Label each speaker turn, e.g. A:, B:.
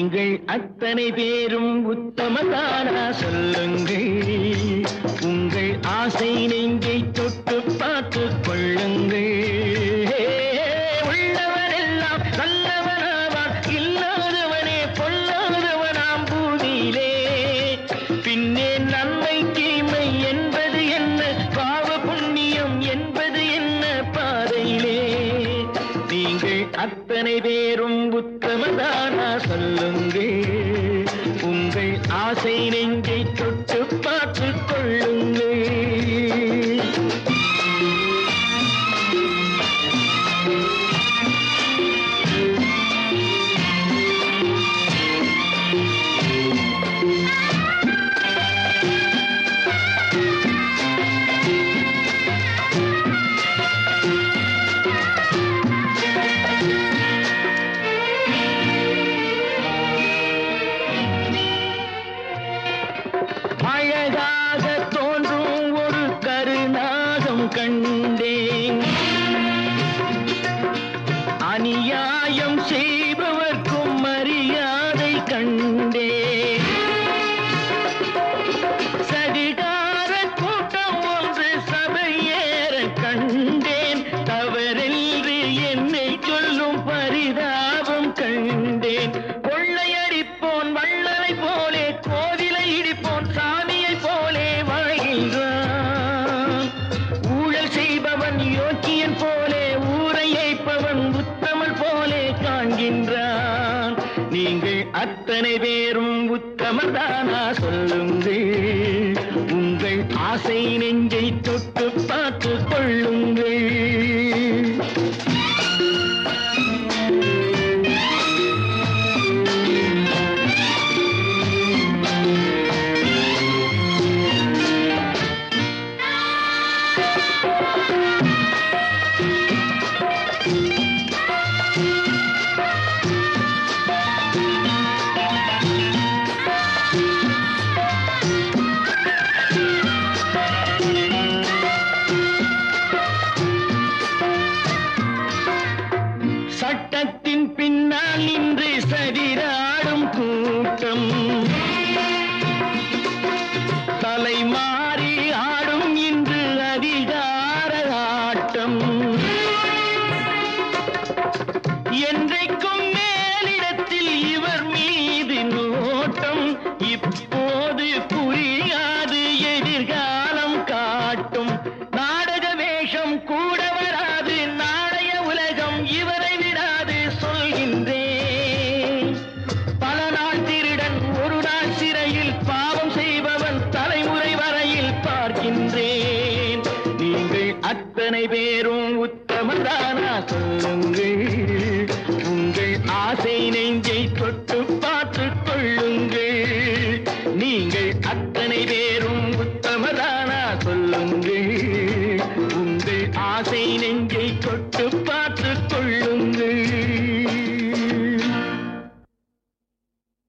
A: நீங்கள் அத்தனை பேரும் உத்தமதானா சொல்லுங்கள் உங்கள் ஆசை நெஞ்சை தொட்டு பார்த்து கொள்ளுங்கள் உள்ளவனெல்லாம் நல்லவனாவான் இல்லாதவனே பொல்லாதவனாம் பூமியிலே பின்னே நன்மை தீமை என்பது என்ன பாவ புண்ணியம் என்பது என்ன பாதையிலே நீங்கள் அத்தனை பேரும் உத்தமதானா சொல்லுங்கள் உங்கள் ஆசை நெஞ்சை தொட்டு பார்த்து கொள்ளுங்கள் அழகாக தோன்றும் ஒரு கருநாகம் கண்டேன் அநியாயம் செய்பவர்க்கும் மரியாதை கண்டேன் சதிகார கூட்டம் ஒன்று சபையேற கண்டேன் தவறென்று என்னை சொல்லும் பரிதாபம் கண்டேன் கொள்ளையடிப்போன் வள்ளலை போலே கோவிலை இடிப்போன் சாமியை போலே வாழ்கின்றான் ஊழல் செய்பவன் யோக்கியன் போலே ஊரை ஏய்ப்பவன் உத்தமல் போலே காண்கின்றான் நீங்கள் அத்தனை பேரும் உத்தமதானா சொல்லுங்கள் உங்கள் ஆசை நெஞ்சை தொட்டு பார்த்து கொள்ளுங்கள் சட்டத்தின் பின்னால் நின்று சதிராடும் கூட்டம் தலை மாறி ஆடும் இன்று அதிகார ஆட்டம் என்றைக்கும் மேலிடத்தில் இவர் மீது நோட்டம் இப்போது புரியாது எதிர்காலம் காட்டும் நாடக வேஷம் கூட வராது நாளைய உலகம் இவரை விடாது சொல்கின்றேன் பல நாள் திருடன் ஒரு நாள் சிறையில் பாவம் செய்பவன் தலைமுறை வரையில் பார்க்கின்றேன் நீங்கள் அத்தனை பேரும் உத்தமதானா சொல்